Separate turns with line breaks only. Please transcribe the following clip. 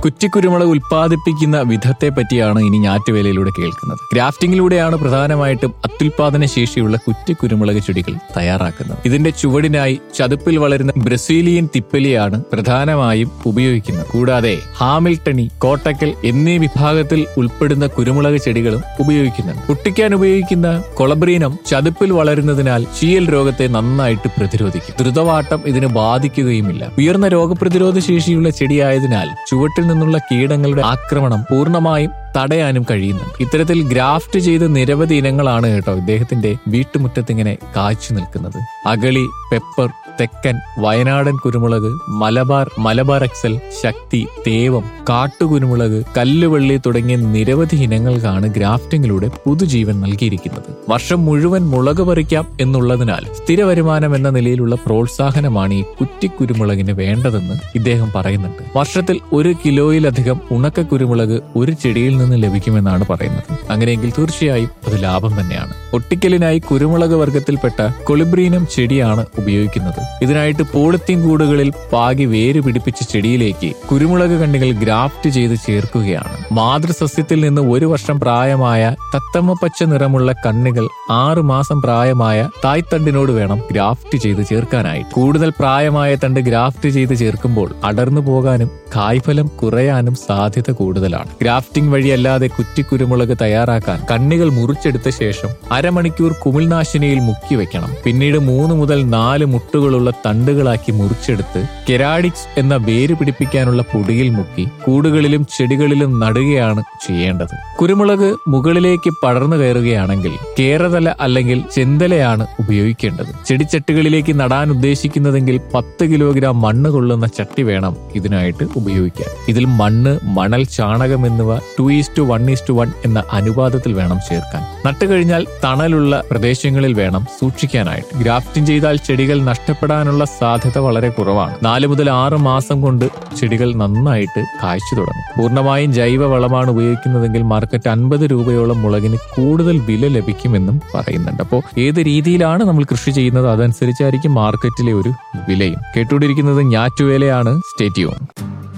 കുറ്റിക്കുരുമുളക് ഉൽപ്പാദിപ്പിക്കുന്ന വിധത്തെ പറ്റിയാണ് ഇനി ഞാറ്റുവേലയിലൂടെ കേൾക്കുന്നത് ഗ്രാഫ്റ്റിംഗിലൂടെയാണ് പ്രധാനമായിട്ടും അത്യുൽപാദന ശേഷിയുള്ള കുറ്റിക്കുരുമുളക് ചെടികൾ തയ്യാറാക്കുന്നത് ഇതിന്റെ ചുവടിനായി ചതുപ്പിൽ വളരുന്ന ബ്രസീലിയൻ തിപ്പലിയാണ് പ്രധാനമായും ഉപയോഗിക്കുന്നത് കൂടാതെ ഹാമിൽട്ടണി കോട്ടക്കൽ എന്നീ വിഭാഗത്തിൽ ഉൾപ്പെടുന്ന കുരുമുളക് ചെടികളും ഉപയോഗിക്കുന്നുണ്ട് പൊട്ടിക്കാൻ ഉപയോഗിക്കുന്ന കൊളബ്രീനം ചതുപ്പിൽ വളരുന്നതിനാൽ ചീയൽ രോഗത്തെ നന്നായിട്ട് പ്രതിരോധിക്കും ദ്രുതവാട്ടം ഇതിന് ബാധിക്കുകയുമില്ല ഉയർന്ന രോഗപ്രതിരോധ ശേഷിയുള്ള ചെടിയായതിനാൽ ചുവട്ടിൽ നിന്നുള്ള കീടങ്ങളുടെ ആക്രമണം പൂർണ്ണമായും തടയാനും കഴിയുന്നുണ്ട് ഇത്തരത്തിൽ ഗ്രാഫ്റ്റ് ചെയ്ത നിരവധി ഇനങ്ങളാണ് കേട്ടോ ഇദ്ദേഹത്തിന്റെ വീട്ടുമുറ്റത്ത് ഇങ്ങനെ കാഴ്ച നിൽക്കുന്നത് അകളി പെപ്പർ തെക്കൻ വയനാടൻ കുരുമുളക് മലബാർ മലബാർ എക്സൽ ശക്തി തേവം കാട്ടുകുരുമുളക് കല്ലുവള്ളി തുടങ്ങിയ നിരവധി ഇനങ്ങൾക്കാണ് ഗ്രാഫ്റ്റിംഗിലൂടെ പുതുജീവൻ നൽകിയിരിക്കുന്നത് വർഷം മുഴുവൻ മുളക് പറിക്കാം എന്നുള്ളതിനാൽ സ്ഥിര വരുമാനം എന്ന നിലയിലുള്ള പ്രോത്സാഹനമാണ് ഈ കുറ്റിക്കുരുമുളകിന് വേണ്ടതെന്ന് ഇദ്ദേഹം പറയുന്നുണ്ട് വർഷത്തിൽ ഒരു കിലോയിലധികം ഉണക്ക കുരുമുളക് ഒരു ചെടിയിൽ നിന്ന് ലഭിക്കുമെന്നാണ് പറയുന്നത് അങ്ങനെയെങ്കിൽ തീർച്ചയായും അത് ലാഭം തന്നെയാണ് ഒട്ടിക്കലിനായി കുരുമുളക് വർഗത്തിൽപ്പെട്ട കൊളിബ്രീനം ചെടിയാണ് ഉപയോഗിക്കുന്നത് ഇതിനായിട്ട് പോളിത്തീൻ കൂടുകളിൽ പാകി വേര് പിടിപ്പിച്ച ചെടിയിലേക്ക് കുരുമുളക് കണ്ണികൾ ഗ്രാഫ്റ്റ് ചെയ്ത് ചേർക്കുകയാണ് മാതൃസസ്യത്തിൽ നിന്ന് ഒരു വർഷം പ്രായമായ തത്തമ്മ പച്ച നിറമുള്ള കണ്ണികൾ ആറു മാസം പ്രായമായ തായ്തണ്ടിനോട് വേണം ഗ്രാഫ്റ്റ് ചെയ്ത് ചേർക്കാനായി കൂടുതൽ പ്രായമായ തണ്ട് ഗ്രാഫ്റ്റ് ചെയ്ത് ചേർക്കുമ്പോൾ അടർന്നു പോകാനും കായ്ഫലം കുറയാനും സാധ്യത കൂടുതലാണ് ഗ്രാഫ്റ്റിംഗ് വഴിയല്ലാതെ കുറ്റിക്കുരുമുളക് തയ്യാറാക്കാൻ കണ്ണികൾ മുറിച്ചെടുത്ത ശേഷം അരമണിക്കൂർ കുമിൾനാശിനിയിൽ മുക്കി വെക്കണം പിന്നീട് മൂന്ന് മുതൽ നാല് മുട്ടുകളുള്ള തണ്ടുകളാക്കി മുറിച്ചെടുത്ത് കെരാഡിക്സ് എന്ന വേര് പിടിപ്പിക്കാനുള്ള പൊടിയിൽ മുക്കി കൂടുകളിലും ചെടികളിലും നടുകയാണ് ചെയ്യേണ്ടത് കുരുമുളക് മുകളിലേക്ക് പടർന്നു കയറുകയാണെങ്കിൽ കേരതല അല്ലെങ്കിൽ ചെന്തലയാണ് ഉപയോഗിക്കേണ്ടത് ചെടിച്ചട്ടികളിലേക്ക് നടാൻ ഉദ്ദേശിക്കുന്നതെങ്കിൽ പത്ത് കിലോഗ്രാം മണ്ണ് കൊള്ളുന്ന ചട്ടി വേണം ഇതിനായിട്ട് ഉപയോഗിക്കാൻ ഇതിൽ മണ്ണ് മണൽ ചാണകം എന്നിവ two is one is one എന്ന അനുപാതത്തിൽ വേണം ചേർക്കാൻ നട്ടുകഴിഞ്ഞാൽ തണലുള്ള പ്രദേശങ്ങളിൽ വേണം സൂക്ഷിക്കാനായിട്ട് ഗ്രാഫ്റ്റിംഗ് ചെയ്താൽ ചെടികൾ നഷ്ടപ്പെടാനുള്ള സാധ്യത വളരെ കുറവാണ് നാല് മുതൽ ആറ് മാസം കൊണ്ട് ചെടികൾ നന്നായിട്ട് കായ്ച്ചു തുടങ്ങും പൂർണ്ണമായും ജൈവ വളമാണ് ഉപയോഗിക്കുന്നതെങ്കിൽ മാർക്കറ്റ് അൻപത് രൂപയോളം മുളകിന് കൂടുതൽ വില ലഭിക്കുമെന്നും പറയുന്നുണ്ട് അപ്പോൾ ഏത് രീതിയിലാണ് നമ്മൾ കൃഷി ചെയ്യുന്നത് അതനുസരിച്ചായിരിക്കും മാർക്കറ്റിലെ ഒരു വിലയും കേട്ടുകൊണ്ടിരിക്കുന്നത് ഞാറ്റുവേലയാണ് സ്റ്റേറ്റ്യൂൺ